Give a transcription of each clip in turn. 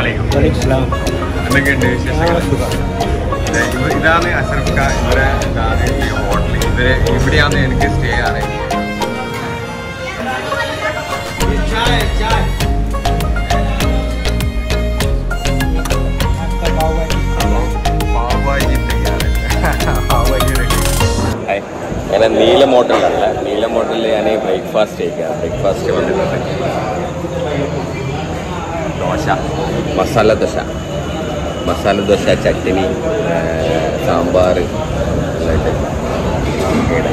വലൈക്കും എന്തൊക്കെയുണ്ട് വിശേഷങ്ങൾ ഇത് ഇവ- ഇതാണ് അഷറഫ് ഖാൻ ഇവരെ ഇതാണ് ഈ ഹോട്ടൽ ഇവര് ഇവിടെയാണ് എനിക്ക് സ്റ്റേ അറേഞ്ച് അങ്ങനെ നീലം ഹോട്ടലല്ല നീലം ഹോട്ടലിൽ ഞാൻ ബ്രേക്ക്ഫാസ്റ്റ് കഴിക്കാം ബ്രേക്ക്ഫാസ്റ്റ് വന്നിട്ടുണ്ട് ദോശ മസാല ദോശ മസാല ദോശ ചട്നി ആ, സാമ്പാർ എല്ലായിട്ട് ഇവിടെ.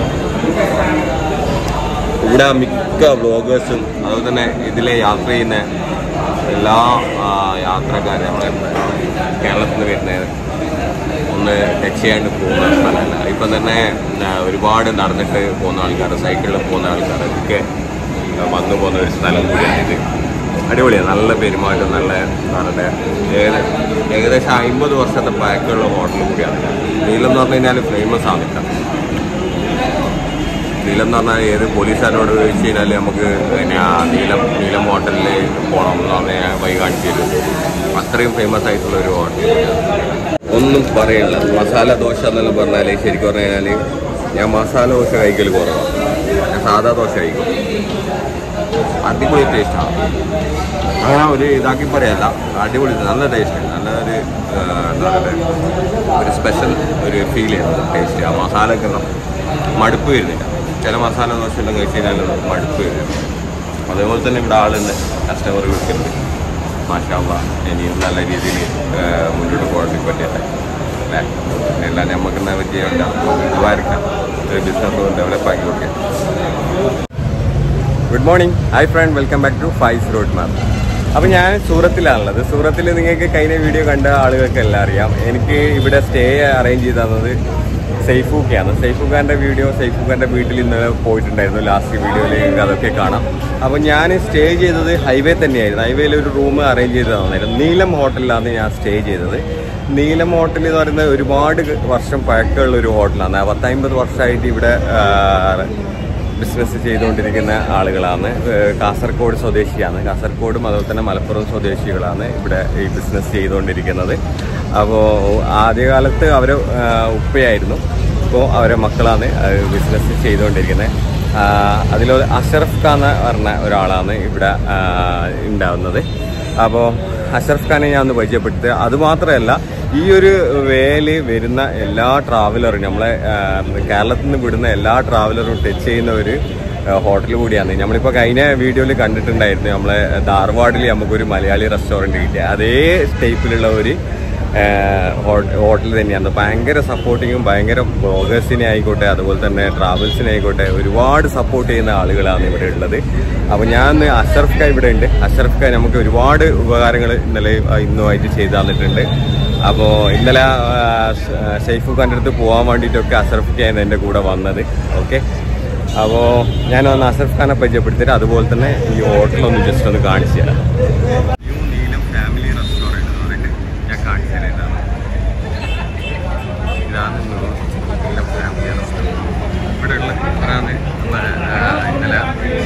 ഇവിടെ മിക്ക വ്ളോഗേഴ്സും അതുപോലെ തന്നെ ഇതിലെ യാത്ര ചെയ്യുന്ന എല്ലാ ആ, യാത്രക്കാരും നമ്മുടെ കേരളത്തിൽ നിന്ന് വരുന്ന ഒന്ന് ടച്ച് ചെയ്യാണ്ട് പോകുന്ന സ്ഥലമല്ല ഇപ്പം തന്നെ ആ, ഒരുപാട് നടന്നിട്ട് പോകുന്ന ആൾക്കാർ സൈക്കിളിൽ പോകുന്ന ആൾക്കാർ ഒക്കെ ആ, വന്നു പോകുന്ന ഒരു സ്ഥലം കൂടിയാണ് ഇത് അടിപൊളിയാണ് നല്ല പെരുമാറ്റം നല്ല നല്ല ഏക ഏകദേശം അമ്പത് വർഷത്തെ പാക്കുള്ള ഹോട്ടൽ കൂടിയാണ് നീലം എന്ന് പറഞ്ഞു കഴിഞ്ഞാൽ ഫേമസ് ആണ് കേട്ടോ നീലം എന്ന് പറഞ്ഞാൽ ഏത് പോലീസുകാരോട് ചോദിച്ചു കഴിഞ്ഞാൽ നമുക്ക് പിന്നെ ആ നീലം നീലം ഹോട്ടലിൽ പോകണം എന്ന് പറഞ്ഞാൽ വഴി കാണിച്ചു തരും അത്രയും ഫേമസ് ആയിട്ടുള്ള ഒരു ഹോട്ടൽ ഒന്നും പറയില്ല മസാല ദോശ എന്നെല്ലാം പറഞ്ഞാൽ ശരിക്കും പറഞ്ഞു കഴിഞ്ഞാൽ ഞാൻ മസാല ദോശ കഴിക്കൽ കുറവാണ് ഞാൻ സാധാ ദോശ കഴിക്കും അടിപൊളി ടേസ്റ്റാണ് അങ്ങനെ ഒരു ഇതാക്കി പറയല്ല അടിപൊളി നല്ല ടേസ്റ്റ് നല്ല ഒരു ആ, എന്താ പറയുക ഒരു സ്പെഷ്യൽ ഒരു ഫീൽ ചെയ്യുന്നത് ടേസ്റ്റ് ആ മസാലയൊക്കെ ന- മടുപ്പ് വരുന്നില്ല ചില മസാല ദോശ എല്ലാം കഴിച്ച് കഴിഞ്ഞാൽ മടുപ്പ് വരുന്നില്ല അതേപോലെ തന്നെ ഇവിടെ ആളുണ്ട് കസ്റ്റമർ വിളിക്കുന്നുണ്ട് മാഷാള്ള ഇനിയും നല്ല രീതിയിൽ മുന്നോട്ട് പോകാൻ പറ്റിയട്ടെ അല്ലേ എല്ലാം നമുക്ക് എന്നാ പറ്റിയുണ്ട് ഉപകാരിക്കാം ഒരു ബിസിനസ് ഡെവലപ്പ് ആക്കി കൊടുക്കാം good morning hi friend welcome back to Faiz road map അപ്പോൾ ഞാൻ സൂറത്തിലാണുള്ളത് സൂറത്തിൽ നിങ്ങൾക്ക് കഴിഞ്ഞ വീഡിയോ കണ്ട ആളുകൾക്ക് എല്ലാം അറിയാം എനിക്ക് ഇവിടെ സ്റ്റേ അറേഞ്ച് ചെയ്ത് തന്നത് സൈഫൂക്കയാണ് സൈഫൂഖാൻ്റെ വീഡിയോ സൈഫൂഖാൻ്റെ വീട്ടിൽ ഇന്നലെ പോയിട്ടുണ്ടായിരുന്നു ലാസ്റ്റ് വീഡിയോയിൽ അതൊക്കെ കാണാം അപ്പോൾ ഞാൻ സ്റ്റേ ചെയ്തത് ഹൈവേ തന്നെയായിരുന്നു ഹൈവേയിൽ ഒരു റൂം അറേഞ്ച് ചെയ്ത് തന്നായിരുന്നു നീലം ഹോട്ടലിലാണ് ഞാൻ സ്റ്റേ ചെയ്തത് നീലം ഹോട്ടൽ എന്ന് പറയുന്നത് ഒരുപാട് വർഷം പഴക്കമുള്ള ഒരു ഹോട്ടലാണ് പത്തമ്പത് വർഷമായിട്ട് ഇവിടെ ആ, ബിസിനസ് ചെയ്തുകൊണ്ടിരിക്കുന്ന ആളുകളാണ് ഏഹ് കാസർഗോഡ് സ്വദേശിയാണ് കാസർഗോഡും അതുപോലെ തന്നെ മലപ്പുറം സ്വദേശികളാണ് ഇവിടെ ഈ ബിസിനസ് ചെയ്തുകൊണ്ടിരിക്കുന്നത് അപ്പോൾ ആദ്യകാലത്ത് അവർ ഉപ്പയായിരുന്നു ഇപ്പോൾ അവരെ മക്കളാണ് ബിസിനസ് ചെയ്തുകൊണ്ടിരിക്കുന്നത് അതിൽ അഷറഫ് ഖാൻ എന്ന് പറഞ്ഞ ഒരാളാണ് ഇവിടെ ആ, ഉണ്ടാവുന്നത് അപ്പോൾ അഷറഫ് ഖാനെ ഞാൻ ഒന്ന് പരിചയപ്പെടുത്തുക അതുമാത്രമല്ല ഈ ഒരു വേല് വരുന്ന എല്ലാ ട്രാവലറും നമ്മളെ ആ, കേരളത്തിൽ നിന്ന് വിടുന്ന എല്ലാ ട്രാവലറും ടച്ച് ചെയ്യുന്ന ഒരു ഹോട്ടൽ കൂടിയാണ് നമ്മളിപ്പോൾ കഴിഞ്ഞ വീഡിയോയിൽ കണ്ടിട്ടുണ്ടായിരുന്നു നമ്മളെ ധാർവാഡിൽ നമുക്കൊരു മലയാളി റെസ്റ്റോറൻറ്റ് കിട്ടിയ അതേ ടൈപ്പിലുള്ള ഒരു ഹോട്ടൽ തന്നെയാണ് ഭയങ്കര സപ്പോർട്ടിങ്ങും ഭയങ്കര ബ്ലോഗേഴ്സിനെ ആയിക്കോട്ടെ അതുപോലെ തന്നെ ട്രാവൽസിനെ ആയിക്കോട്ടെ ഒരുപാട് സപ്പോർട്ട് ചെയ്യുന്ന ആളുകളാണ് ഇവിടെ ഉള്ളത് അപ്പോൾ ഞാൻ ഇന്ന് അഷറഫ് ഖാൻ ഇവിടെ ഉണ്ട് അഷറഫ് ഖാൻ നമുക്ക് ഒരുപാട് ഉപകാരങ്ങൾ ഇന്നലെ ആ, ഇന്നുമായിട്ട് ചെയ്തു തന്നിട്ടുണ്ട് അപ്പോൾ ഇന്നലെ ഷെയ്ഫു ഖാൻ്റെ അടുത്ത് പോകാൻ വേണ്ടിയിട്ടൊക്കെ അഷറഫ് ഖാൻ എൻ്റെ കൂടെ വന്നത് ഓക്കെ അപ്പോൾ ഞാൻ ഒന്ന് അഷറഫ് ഖാനെ പരിചയപ്പെടുത്തിയിട്ട് അതുപോലെ തന്നെ ഈ ഹോട്ടലൊന്ന് ജസ്റ്റ് ഒന്ന് കാണിച്ചു തരാം ന്യൂ നീലം ഫാമിലി റെസ്റ്റോറൻറ്റ് എന്ന് പറഞ്ഞിട്ട് ഞാൻ കാണിച്ചു തരാം ഇതാണ് ഇതാണ് ന്യൂ നീലം ഫാമിലി റെസ്റ്റോറൻറ്റ് ഇവിടെയുള്ള ഇവരാണ് നമ്മളെ ആ, ഇന്നലെ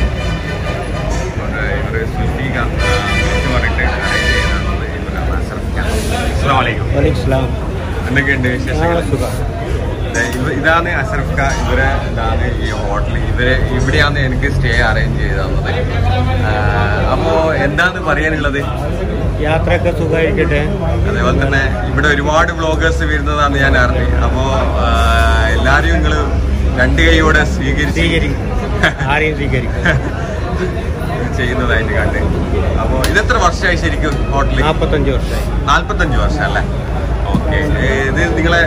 ഇവർ സുൽഫീക എന്ന് പറഞ്ഞിട്ട് അറേഞ്ച് ചെയ്തതാണ് ഇവരാണ് അഷറഫ് ഖാൻ അസ്സാം വലൈക്കും വലൈക്കും എന്തൊക്കെയുണ്ട് വിശേഷങ്ങൾ ദേ ഇവ- ഇതാണ് അഷറഫ് ഖാൻ ഇവരെ ഇതാണ് ഈ ഹോട്ടൽ ഇവരെ ഇവിടെയാണ് എനിക്ക് സ്റ്റേ അറേഞ്ച് ചെയ്ത് തന്നത് അപ്പോ എന്താണ് പറയാനുള്ളത് യാത്രയൊക്കെ സുഖമായിരിക്കട്ടെ അതേപോലെ തന്നെ ഇവിടെ ഒരുപാട് വ്ളോഗേഴ്സ് വരുന്നതാണ് ഞാൻ അറിഞ്ഞു അപ്പോ ആ, എല്ലാരെയും നിങ്ങൾ രണ്ട് കൈയോടെ സ്വീകരിച്ച് സ്വീകരിക്കും ആരെയും സ്വീകരിക്കും ചെയ്യുന്നതായിട്ട് കണ്ട് അപ്പോ ഇതെത്ര വർഷമായി ശരിക്കും ഹോട്ടലിൽ നാൽപ്പത്തഞ്ച് വർഷമായി നാല്പത്തഞ്ച് വർഷം അല്ലേ ഓക്കെ ഇത് നിങ്ങളെ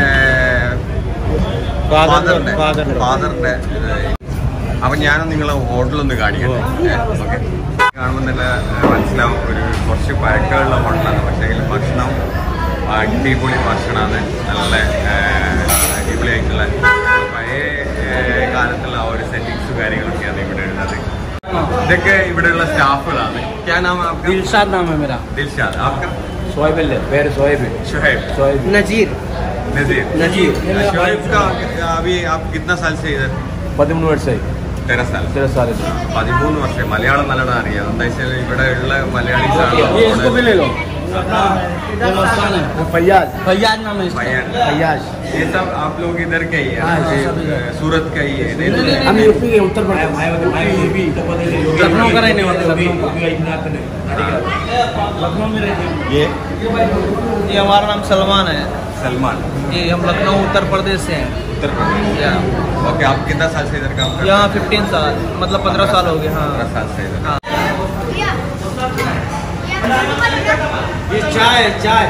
ഫാദറിന്റെ ഫാദറിന്റെ ഫാദറിന്റെ അപ്പൊ ഞാനും നിങ്ങളെ ഹോട്ടലൊന്ന് കാണിക്കട്ടെ ഓക്കെ കാണുമ്പോൾ തന്നെ ഏഹ്, മനസ്സിലാവും ഒരു കുറച്ച് പഴക്കമുള്ള ഹോട്ടലാണ് പക്ഷേ അതിൽ ഭക്ഷണം അടിപൊളി ഭക്ഷണമാണ് നല്ല ഏഹ്, അടിപൊളിയായിട്ടുള്ള പഴയ ഏഹ്, കാലത്തുള്ള ആ ഒരു സെറ്റിങ്സും കാര്യങ്ങളൊക്കെയാണ് ഇവിടെ ഉള്ളത് ഇതൊക്കെ ഇവിടെയുള്ള സ്റ്റാഫുകളാണ് ക്യാ നാം ആപ്കാ? दिलशाद नाम है मेरा ദിൽഷാദ് ആപ്കാ सोहेब पैर सोहेब ഷുഹൈബ് सोहेब नजीर नजीर नजीर शोएब का अभी आप कितना साल से इधर പതിമൂന്ന് വർഷമായി तेरह साल ചില സ്ഥലത്ത് പതിമൂന്ന് വർഷം മലയാളം നല്ലോണം അറിയാം എന്താ വെച്ചാൽ ഇവിടെ ഉള്ള ये इसको भी മലയാളീസ് ले लो ये मस्तान है वो फैयाज फैयाज नाम है इसका फैयाज। फैयाज ये सब आप लोग इधर का ही है हाँ, ये, सब इधर। अ, सूरत का ही है नहीं तो हम यूपी के उत्तर प्रदेश लखनऊ का रहने वाला लखनऊ लखनऊ में रहते हैं ये ये हमारा नाम सलमान है सलमान ये हम लखनऊ उत्तर प्रदेश से हैं उत्तर प्रदेश या ओके आप कितना साल से इधर काम कर यहाँ फिफ्टीन साल मतलब पंद्रह साल हो गए हाँ पंद्रह साल से इधर हाँ ये चाय चाय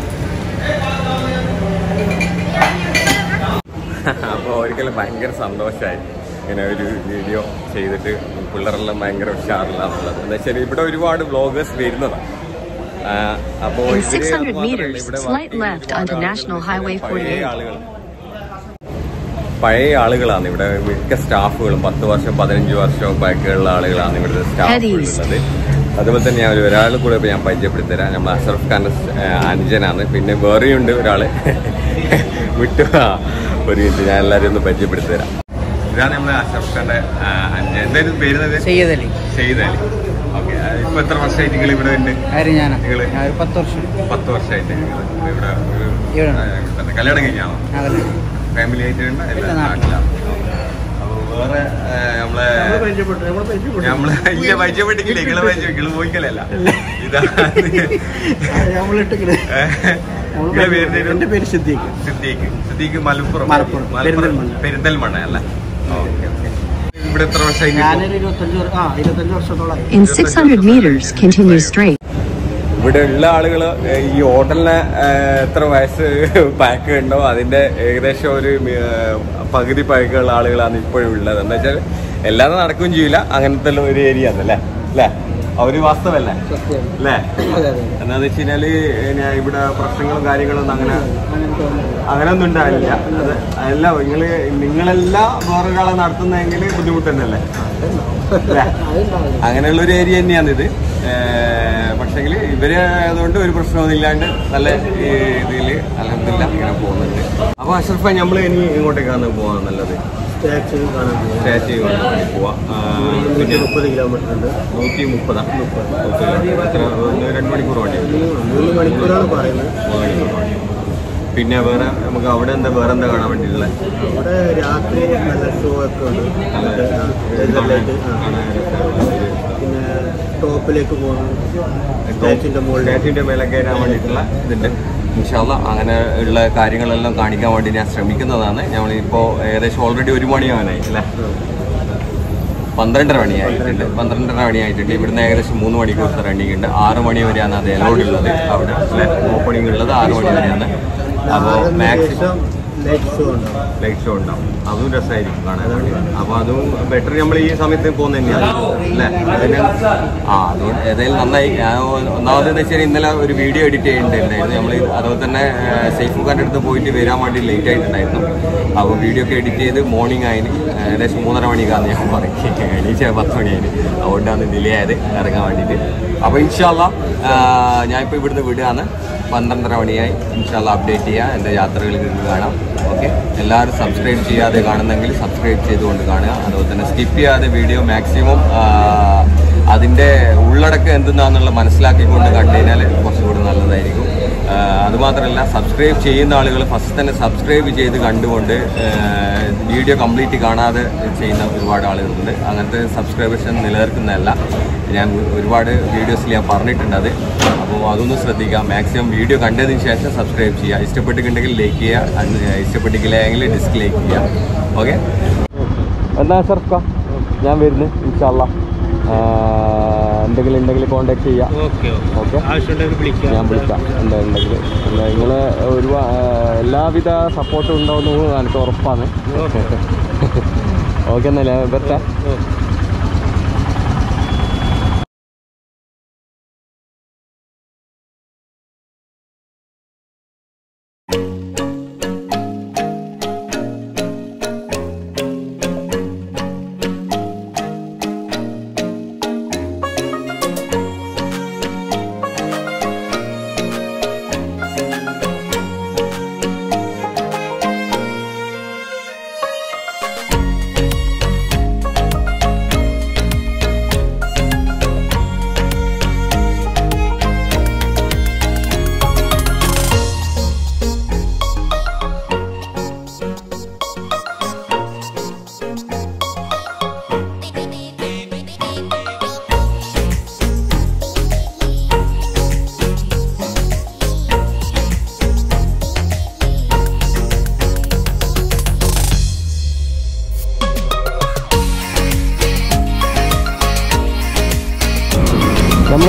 അപ്പോൾ ഒരിക്കലും ഭയങ്കര സന്തോഷമായി ഇങ്ങനെ ഒരു വീഡിയോ ചെയ്തിട്ട് പിള്ളേരെല്ലാം ഭയങ്കര ഉഷാറില്ലാന്നുള്ളത് എന്താ വെച്ചാൽ ഇവിടെ ഒരുപാട് വ്ളോഗേഴ്സ് വരുന്നതാണ് അപ്പോൾ In 600 meters, slight left onto National Highway 48. ആളുകൾ പഴയ ആളുകളാണ് ഇവിടെ മിക്ക സ്റ്റാഫുകളും പത്ത് വർഷം പതിനഞ്ച് വർഷം ബാക്കിയുള്ള ആളുകളാണ് ഇവിടുത്തെ സ്റ്റാഫ് Head east. ഉള്ളത് അതുപോലെ തന്നെ ഞാൻ ഒരാൾ കൂടെ ഇപ്പൊ ഞാൻ പരിചയപ്പെടുത്തരാം നമ്മൾ അഷറഫ് ഖാന്റെ അനുജനാണ് പിന്നെ വേറെയുണ്ട് ഒരാള് വിട്ടു ആ, ഒരു മിനിറ്റ് ഞാൻ എല്ലാവരും ഒന്ന് പരിചയപ്പെടുത്തരാം ഇതാണ് നമ്മളെ അഷറഫ് ഖാന്റെ അഞ്ച് എന്തായാലും പേരുന്നത് सैयद अली ചെയ്ത് അലി ഓക്കെ ഇപ്പൊ എത്ര വർഷമായിട്ട് നിങ്ങൾ ഇവിടെ ഉണ്ട് ഹരിയാന നിങ്ങള് ഞാൻ ഒരു പത്ത് വർഷം പത്ത് വർഷമായിട്ട് നിങ്ങൾ ഇവിടെ ഒരു ഇവിടെ. ആ, ഇവിടെ തന്നെ. കല്യാണം കഴിഞ്ഞാണോ അതല്ലേ ഫാമിലി ആയിട്ട് ഉണ്ട് ഇല്ല, എല്ലാ നാട്ടിലാണ്. നാട്ടിലാണ് അപ്പൊ വേറെ ആ, നമ്മളെ നമ്മള് ഇല്ല പരിചയപ്പെട്ടില്ല നിങ്ങളെ പരിചയം നിങ്ങള് പോയിക്കലല്ല ഇതാണ് നിങ്ങളെ പേര് എന്റെ പേര് സിദ്ദീഖ് സിദ്ദീഖ് സിദ്ദീഖ് മലപ്പുറം മലപ്പുറം. പെരിന്തൽമണ്ണ. പെരിന്തൽമണ്ണ അല്ല ഓക്കെ ഓക്കെ ഇവിടെ എത്ര വർഷമായിട്ട് ഞാനൊരു ഇരുപത്തഞ്ച് വർ- ആ ഇരുപത്തഞ്ച് വർഷത്തോളമായി In 600 meters, continue straight. ഇവിടെ ഉള്ള ആളുകൾ ഈ ഹോട്ടലിന് എത്ര വയസ്സ് പാക്ക് ഉണ്ടോ അതിന്റെ ഏകദേശം ഒരു ഏഹ്, പകുതി പാക്കുള്ള ആളുകളാണ് ഇപ്പോഴും ഉള്ളത് എന്താ വെച്ചാൽ എല്ലാതും നടക്കുകയും ചെയ്യില്ല അങ്ങനത്തെ ഉള്ള ഒരു ഏരിയ ആണ് അല്ലേ അല്ലേ ആ ഒരു വാസ്തവല്ലേ അല്ലേ എന്താന്ന് വെച്ച് കഴിഞ്ഞാല് ഞാൻ ഇവിടെ പ്രശ്നങ്ങളും കാര്യങ്ങളും ഒന്നും അങ്ങനെ അങ്ങനെയൊന്നും ഉണ്ടാവില്ല അത് അല്ല നിങ്ങള് നിങ്ങളെല്ലാം വേറൊരാളെ നടത്തുന്നതെങ്കിൽ ബുദ്ധിമുട്ട് തന്നെയല്ലേ അല്ലേ അങ്ങനെയുള്ള ഒരു ഏരിയ തന്നെയാണ് ഇത് പക്ഷെങ്കിൽ ഇവര് ആയതുകൊണ്ട് ഒരു പ്രശ്നമൊന്നും ഇല്ലാണ്ട് നല്ല ഇതിൽ അലഹമില്ല ഇങ്ങനെ പോകുന്നുണ്ട് അപ്പൊ അഷറഫ നമ്മൾ ഇനി ഇങ്ങോട്ടേക്കാണ് പോകാൻ നല്ലത് സ്റ്റാച്ചു കാണാൻ പോകും സ്റ്റാച്യു കാണാൻ വേണ്ടി പോവാം ആ, പിന്നെ മുപ്പത് കിലോമീറ്റർ ഉണ്ട് നൂറ്റി മുപ്പതാ എത്ര ഒന്ന് രണ്ട് മണിക്കൂർ വണ്ടി മൂന്ന് മണിക്കൂറാണ് പറയുന്നത് മൂന്ന് മണിക്കൂർ വണ്ടി പിന്നെ വേറെ നമുക്ക് അവിടെ എന്താ വേറെ എന്താ കാണാൻ വേണ്ടിയിട്ടുള്ളത് അവിടെ രാത്രി നല്ല ഷോ ഒക്കെ ഉണ്ട് മറ്റേ, ആ, ഡെസേർട്ടിലേക്ക്, ആ. പിന്നെ ടോപ്പിലേക്ക് പോകുന്നു സ്റ്റാച്ചിന്റെ മുകളിൽ സ്റ്റാറ്റിന്റെ മേലെ കയറാൻ വേണ്ടിയിട്ടുള്ള ഇതുണ്ട് ഇൻഷാല്ല അങ്ങനെ ഉള്ള കാര്യങ്ങളെല്ലാം കാണിക്കാൻ വേണ്ടി ഞാൻ ശ്രമിക്കുന്നതാണ് ഞങ്ങളിപ്പോ ഏകദേശം ഓൾറെഡി ഒരു മണിയാവാനായി അല്ലേ പന്ത്രണ്ടര മണിയായിട്ടുണ്ട് പന്ത്രണ്ടര മണിയായിട്ടുണ്ട് ഇവിടുന്ന് ഏകദേശം മൂന്ന് മണിക്കൂർ റണ്ണിങ് ഉണ്ട് ആറ് മണി വരെയാണ് അത് അലോഡ് ഉള്ളത് അവിടെ അല്ലെ ഓപ്പണിംഗ് ഉള്ളത് ആറ് മണി വരെയാണ് അപ്പോൾ ആറിന് മാക്സിമം ശേഷം ലൈറ്റ് ഷോ ഉണ്ടാവും ലൈറ്റ് ഷോ ഉണ്ടാവും അതും രസമായിരിക്കും കാണാൻ വേണ്ടി അപ്പോൾ അതും ബെറ്റർ നമ്മൾ ഈ സമയത്ത് പോകുന്നത് തന്നെയാണ് അല്ലേ അതിന് ആ അതുകൊണ്ട് ഏതായാലും നന്നായി ഞാൻ ഒന്നാമത് എന്ന് വെച്ചാൽ ഇന്നലെ ഒരു വീഡിയോ എഡിറ്റ് ചെയ്യേണ്ടതായിരുന്നു നമ്മൾ അതുപോലെ തന്നെ സേഫ് ഖാൻ്റെ അടുത്ത് പോയിട്ട് വരാൻ വേണ്ടി ലേറ്റ് ആയിട്ടുണ്ടായിരുന്നു അപ്പോൾ വീഡിയോ ഒക്കെ എഡിറ്റ് ചെയ്ത് മോർണിംഗ് ആയിന് ഏകദേശം മൂന്നര മണിക്കാന്ന് ഞാൻ പറയും എണീച്ച പത്ത് മണിയായിന് അതുകൊണ്ടാണ് ഡിലേ ആയത് ഇറങ്ങാൻ വേണ്ടിയിട്ട് അപ്പോൾ ഇൻഷാല്ല ഞാനിപ്പോൾ ഇവിടുന്ന് വിടുകയാണ് പന്ത്രണ്ടര മണിയായി ഇൻഷാല്ല അപ്ഡേറ്റ് ചെയ്യുക എൻ്റെ യാത്രകളിൽ നിന്ന് കാണാം ഓക്കെ എല്ലാവരും സബ്സ്ക്രൈബ് ചെയ്യാതെ കാണുന്നെങ്കിൽ സബ്സ്ക്രൈബ് ചെയ്തുകൊണ്ട് കാണുക അതുപോലെ തന്നെ സ്കിപ്പ് ചെയ്യാതെ വീഡിയോ മാക്സിമം അതിൻ്റെ ഉള്ളടക്കം എന്തെന്നാന്നുള്ള മനസ്സിലാക്കിക്കൊണ്ട് കണ്ടു കഴിഞ്ഞാൽ കുറച്ചുകൂടി നല്ലതായിരിക്കും ആ, അതുമാത്രമല്ല സബ്സ്ക്രൈബ് ചെയ്യുന്ന ആളുകൾ ഫസ്റ്റ് തന്നെ സബ്സ്ക്രൈബ് ചെയ്ത് കണ്ടുകൊണ്ട് വീഡിയോ കംപ്ലീറ്റ് കാണാതെ ചെയ്യുന്ന ഒരുപാട് ആളുകളുണ്ട് അങ്ങനത്തെ സബ്സ്ക്രൈബേഷൻ നിലനിർത്തുന്നതല്ല ഞാൻ ഒരുപാട് വീഡിയോസിൽ ഞാൻ പറഞ്ഞിട്ടുണ്ട് അത് അപ്പോൾ അതൊന്ന് ശ്രദ്ധിക്കുക മാക്സിമം വീഡിയോ കണ്ടതിന് ശേഷം സബ്സ്ക്രൈബ് ചെയ്യുക ഇഷ്ടപ്പെട്ടിട്ടുണ്ടെങ്കിൽ ലൈക്ക് ചെയ്യുക അന്ന് ഇഷ്ടപ്പെട്ടില്ലെങ്കിൽ ഡിസ്ലൈക്ക് ചെയ്യുക ഓക്കെ എന്നാ സർക്ക ഞാൻ വരുന്നു ഇൻഷാല്ല എന്തെങ്കിലും ഉണ്ടെങ്കിൽ കോണ്ടാക്ട് ചെയ്യാം ഓക്കെ ഓക്കെ ആവശ്യമുണ്ടെങ്കിൽ വിളിക്കാം ഞാൻ വിളിക്കാം എന്താ ഉണ്ടെങ്കിൽ എന്താ നിങ്ങൾ ഒരു എല്ലാവിധ സപ്പോർട്ടും ഉണ്ടാവുമെന്ന് എനിക്ക് ഉറപ്പാണ് ഓക്കെ എന്നല്ലേ ബെറ്റ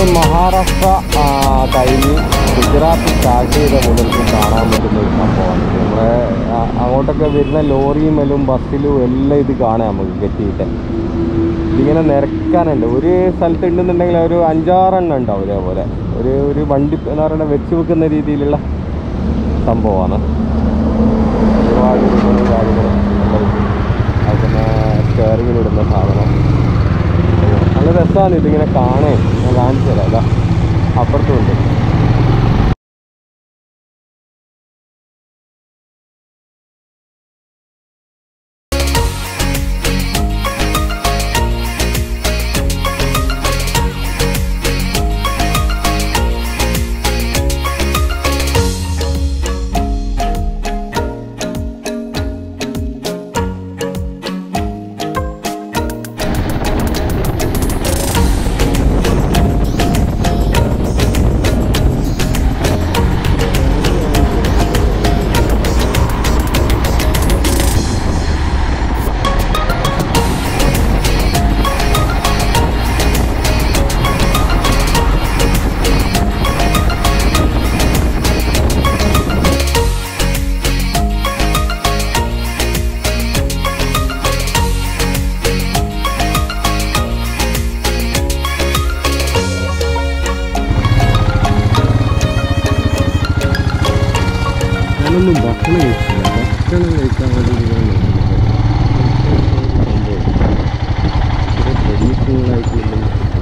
നമ്മൾ മഹാരാഷ്ട്ര ആ, കഴിഞ്ഞ് ഗുജറാത്ത് സ്റ്റാർട്ട് ചെയ്ത മുതൽക്ക് കാണാൻ പറ്റുന്ന ഒരു സംഭവമാണ് ഇത്. നമ്മുടെ ആ, അങ്ങോട്ടൊക്കെ വരുന്ന ലോറിയും എല്ലാം ബസ്സിലും എല്ലാം ഇത് കാണാം നമുക്ക് കെട്ടിയിട്ട് ഇതിങ്ങനെ നിരക്കാനുണ്ട് ഒരു സ്ഥലത്ത് ഉണ്ടെന്നുണ്ടെങ്കിൽ ഒരു അഞ്ചാറെണ്ണം ഉണ്ടാവും ഇതേപോലെ ഒരു ഒരു വണ്ടി എന്ന് പറയുന്നത് വെച്ച് വെക്കുന്ന രീതിയിലുള്ള സംഭവമാണ് ഒരുപാട് രൂപകളും കാര്യങ്ങളും അതിന് സ്റ്റെയറിങ്ങിലിടുന്ന സാധനം നല്ല രസമാണ് ഇതിങ്ങനെ കാണേ ഞാൻ കാണിച്ചു തരാം അതാ അപ്പുറത്തുണ്ട് ഞാനൊന്നും ഭക്ഷണം കഴിച്ചില്ല ഭക്ഷണം കഴിക്കാൻ വേണ്ടി ട്രഡീഷണൽ ആയിട്ടുള്ള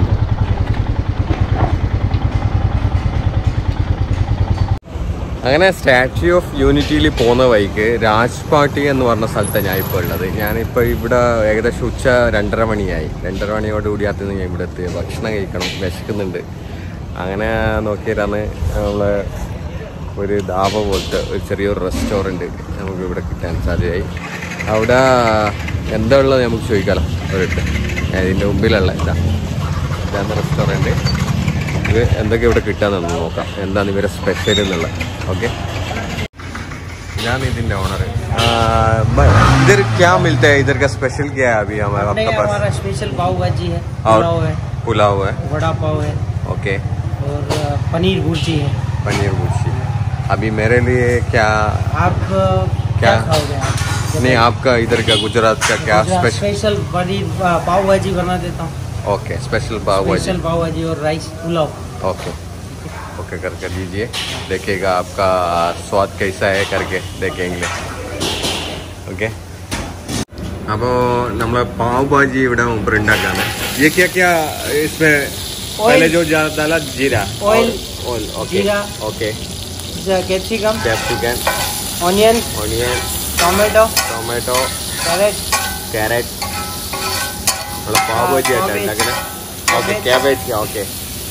അങ്ങനെ സ്റ്റാച്യു ഓഫ് യൂണിറ്റിയിൽ പോകുന്ന വഴിക്ക് രാജ്പാട്ടി എന്ന് പറഞ്ഞ സ്ഥലത്താണ് ഞാൻ ഇപ്പോൾ ഉള്ളത് ഞാനിപ്പോൾ ഇവിടെ ഏകദേശം ഉച്ച രണ്ടര മണിയായി രണ്ടര മണിയോട് കൂടിയാത്ത ഞാൻ ഇവിടെ എത്തി ഭക്ഷണം കഴിക്കണം വിശക്കുന്നുണ്ട് അങ്ങനെ നോക്കിയിട്ടാണ് നമ്മളെ ഒരു ധാബ പോലത്തെ ഒരു ചെറിയൊരു റെസ്റ്റോറൻറ്റ് നമുക്ക് ഇവിടെ കിട്ടാൻ സാധ്യതയായി അവിടെ എന്താ ഉള്ളത് നമുക്ക് ചോദിക്കാമല്ലോ ഒരിട്ട് ഇതിൻ്റെ മുമ്പിലുള്ള ഇതാ ഇതാണ് റെസ്റ്റോറൻറ്റ് ഇത് എന്തൊക്കെ ഇവിടെ കിട്ടാന്ന് നോക്കാം എന്താണ് ഇവരെ സ്പെഷ്യൽ എന്നുള്ളത് ഓക്കെ ഞാൻ ഇതിന്റെ ഓണർ इधर क्या मिलता है इधर का स्पेशल क्या है अभी हमारा नहीं आपका पास हमारा स्पेशल पाव भाजी है और पुलाव है पुलाव है वड़ा पाव है ओके और अ, पनीर भुर्जी है पनीर भुर्जी अभी मेरे लिए क्या आप अ, क्या क्या? खाओगे आप नहीं आपका इधर का गुजरात का क्या गुजरात स्पेशल स्पेशल पनीर अ, पाव भाजी बना देता हूँ ओके स्पेशल पाव भाजी स्पेशल पाव भाजी और राइस पुलाव ओके ओके करके दीजिए देखिएगा आपका स्वाद कैसा है करके देखेंगे ओके അപ്പോൾ നമ്മളെ പാവ് ഭാജി ഇവിടെ മുമ്പ് ഉണ്ടാക്കാണ് ये क्या क्या इसमें पहले जो जा- डाला जीरा Oil, ऑयल ओके जीरा, okay capsicum capsicum onion onion tomato tomato carrot carrot നമ്മളെ പാവ് ഭാജി ആയിട്ട് cabbage. ഉണ്ടാക്കുന്നത് ഓക്കെ Cabbage. ക്യാബേജ് ഓക്കെ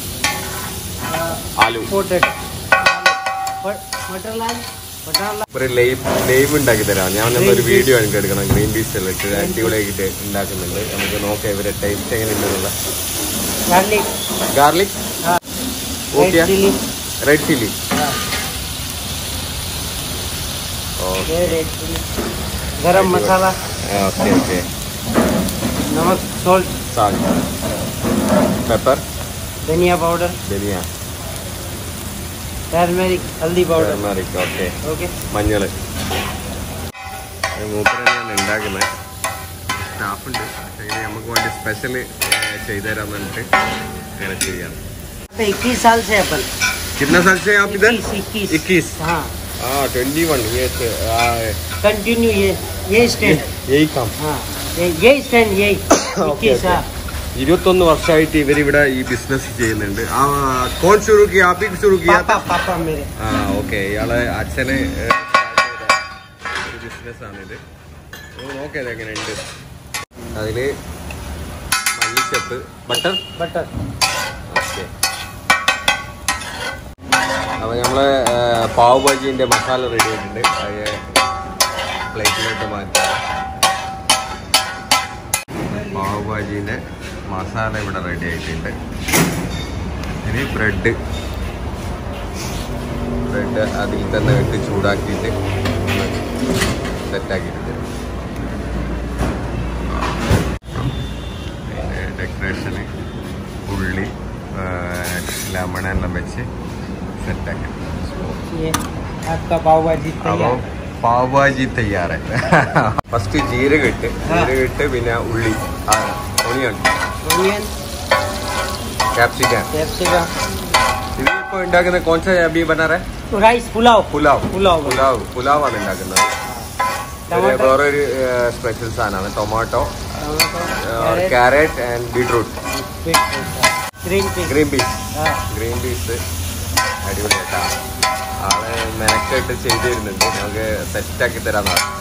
ആലു पोटेटो मटर लाल मटर लाल ഒരു ലൈവ് ലൈവ് ഉണ്ടാക്കി തരാം ഞാൻ Green ഒരു peas. വീഡിയോ എനിക്ക് എടുക്കണം ഗ്രീൻ പീസ് എല്ലാം ഇട്ട് അടിപൊളിയായിട്ട് ഉണ്ടാക്കുന്നുണ്ട് നമുക്ക് നോക്കാം ഇവരെ ടേസ്റ്റ് എങ്ങനെ ഉണ്ടെന്നുള്ള गार्लिक ഗാർലിക് हाँ okay red chilli red chilli हाँ ഓക്കെ ये red chilli garam masala okay okay नमक सॉल्ट സാൾട്ട് പെപ്പർ धनिया पाउडर ധനിയ टर्मेरिक हल्दी पाउडर ടർമറിക് ഓക്കെ ओके മഞ്ഞൾ മൂപ്പര ഞാൻ ഉണ്ടാക്കുന്നത് സ്റ്റാഫുണ്ട് പക്ഷേ ഇത് നമുക്ക് വേണ്ടി സ്പെഷ്യൽ ചെയ്തു തരാൻ വേണ്ടിട്ട് അങ്ങനെ ചെയ്യാണ് इक्कीस साल से अपन कितना साल से आप इधर इक्कीस इक्कीस हाँ हाँ ट्वेंटी वन ये कंटिन्यू ये ये स्टैंड यही काम हाँ ये ये स्टैंड यही ओके इक्कीस हाँ ഇരുപത്തൊന്ന് വർഷമായിട്ട് ഇവരിവിടെ ഈ ബിസിനസ് ചെയ്യുന്നുണ്ട് ആ കോൺ ഷുറു കിയ ആപ്പി ഷുറു കിയ पापा पापा मेरे ആ ഓക്കെ ഇയാളെ അച്ഛന് ഏഹ്, start ചെയ്ത ഒരു ബിസിനസ്സാണിത് നോക്കിയത് എങ്ങനെയുണ്ട് അതില് മല്ലിച്ചപ്പ് ബട്ടർ बटर ഓക്കെ അപ്പോൾ നമ്മളെ ഏഹ്, പാവ് ഭാജീൻ്റെ മസാല റെഡി ആയിട്ടുണ്ട് അത് പ്ലേറ്റിലോട്ട് മാറ്റാം പാവ് ഭാജീൻ്റെ മസാല ഇവിടെ റെഡി ആയിട്ടുണ്ട് ഇനി ബ്രെഡ് ബ്രെഡ് അതിൽ തന്നെ ഇട്ട് ചൂടാക്കിയിട്ട് സെറ്റാക്കിയിട്ട് തരും പിന്നെ ഡെക്കറേഷന് ഉള്ളി आपका पाव भाजी അപ്പോൾ तैयार പാവഭാജി തയ്യാറ് ഫസ്റ്റ് ജീരകം ഇട്ട് ജീരകം ഇട്ട് പിന്നെ ഉള്ളി ഒണിയൻ ऑनियन ക്യാപ്സിക്കം कैप्सिकम ഇത് ഇപ്പൊ ഉണ്ടാക്കുന്ന കോൺസ അബി ബനാറ राइस पुलाव പുലാവ് പുലാവ്. പുലാവ് പുലാവാണ് ഉണ്ടാക്കുന്നത് ഇത് ടൊമാറ്റോ. വേറൊരു സ്പെഷ്യൽ സാധനമാണ് tomato tomato carrot and beetroot green peas green peas हाँ ഗ്രീൻ പീസ് അടിപൊളിയായിട്ടാ ആള് മെനക്കെട്ട് ചെയ്തു തരുന്നുണ്ട് നമുക്ക് സെറ്റാക്കി തരാന്ന് പറഞ്ഞു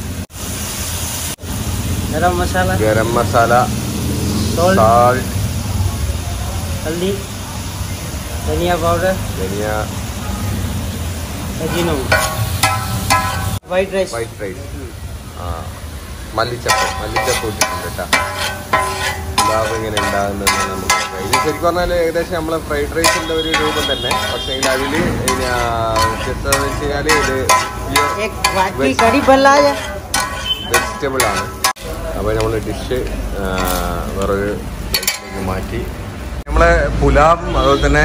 गरम मसाला ഗരം മസാല सॉल्ट സാൾട്ട് हल्दी धनिया पाउडर ധനിയ अजीनो वाइट राइस വൈറ്റ് റൈസ് ആ മല്ലിച്ചപ്പ് മല്ലിച്ചപ്പ് ഇട്ടിട്ടുണ്ട് കേട്ടോ പുലാവ് ഇങ്ങനെ ഉണ്ടാകുന്നത് നമുക്ക് നോക്കാം. ഇത് ശരിക്കും പറഞ്ഞാൽ ഏകദേശം നമ്മളെ ഫ്രൈഡ് റൈസിന്റെ ഒരു രൂപം തന്നെ പക്ഷേ അതിൽ വ്യത്യസ്തത വെച്ച് കഴിഞ്ഞാൽ ഇത് एक बाकी कड़ी पल्ला है വെജിറ്റബിൾ ആണ് അപ്പോൾ നമ്മൾ ഡിഷ് വേറൊരു പ്ലേറ്റിലേക്ക് മാറ്റി നമ്മളെ പുലാവും അതുപോലെ തന്നെ